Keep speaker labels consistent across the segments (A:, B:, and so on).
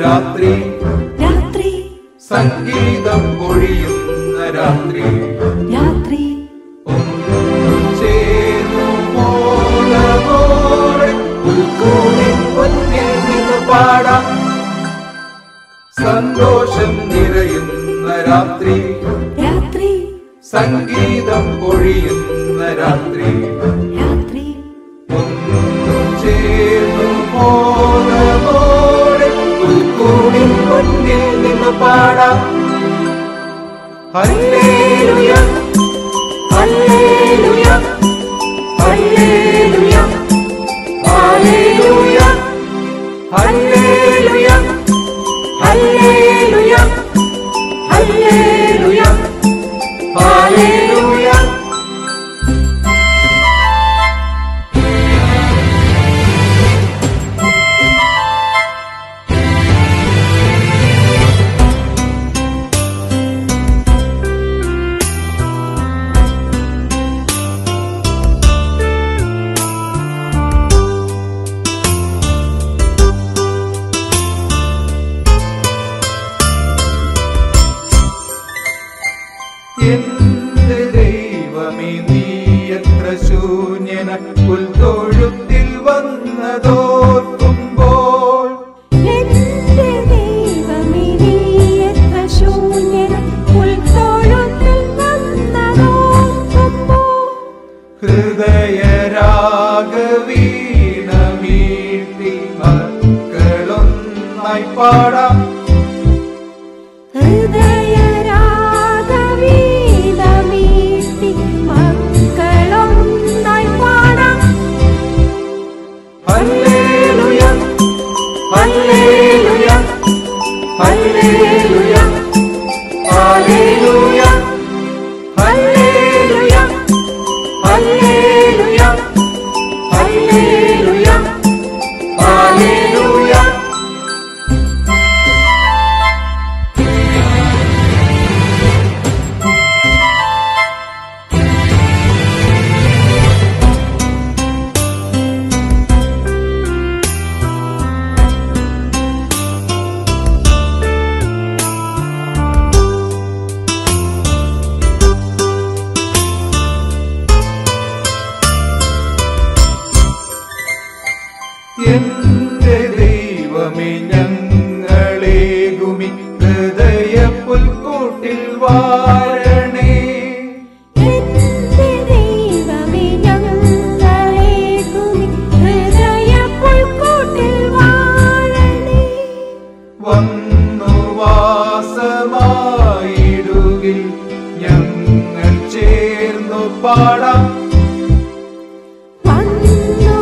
A: രാത്രി
B: രാത്രി
A: സംഗീതം പൊഴിയുന്ന രാത്രി
B: രാത്രി
A: ചേർന്നു മോനമോടെ പുൽക്കൂടിൻ പൊന്നിൽ നിന്ന് പാടാം സന്തോഷം നിറയുന്ന രാത്രി
B: രാത്രി
A: സംഗീതം പൊഴിയുന്ന രാത്രി
B: രാത്രി
A: ചേർന്നു മോനമോടെ പുൽക്കൂടിൻ പൊന്നിൽ നിന്ന് പാടാം hallelujah
B: hallelujah hallelujah hallelujah
A: hallelujah
B: hallelujah hallelujah
A: hallelujah എന്റെ ദൈവമേ നീ എത്ര ശൂന്യന പുൽത്തൊഴുത്തിൽ വന്നതോർക്കുമ്പോൾ
B: എന്റെ ദൈവമേ നീ എത്ര ശൂന്യൻ ഉൾത്തോഴുത്തിൽ വന്നതോർക്കുമ്പോൾ
A: ഹൃദയരാഗവീണമീട്ടി മക്കളൊന്നായി പാടാം
B: ഹൃദയരാഗവീണമീട്ടി മക്കളൊന്നായി പാടാം
A: hallelujah hallelujah hallelujah hallelujah hallelujah hallelujah hallelujah hallelujah എന്റെ ദൈവമേ ഞങ്ങളേകുമി ഹൃദയ പുൽക്കൂട്ടിൽ വാഴണേ
B: എന്റെ ദൈവമേ ഞങ്ങളേകുമി ഹൃദയപ്പുൽക്കൂട്ടിൽ വാഴണേ
A: വന്നു വാസമായിടുകിൽ ഞങ്ങൾ ചേർന്നു പാടാം
B: വന്നു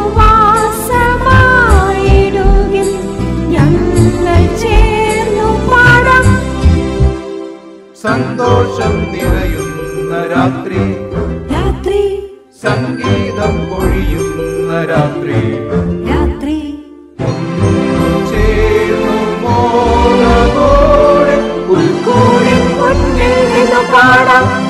B: വാസമായിടുകിൽ ഞങ്ങൾ ചേർന്നു പാടാം
A: സന്തോഷം നിറയുന്ന രാത്രി
B: രാത്രി
A: സംഗീതം പൊഴിയുന്ന രാത്രി
B: രാത്രി
A: ചേർന്നു മോനോടെ പുൽക്കൂടിൻ പൊന്നിൽ നിന്ന് പാടാം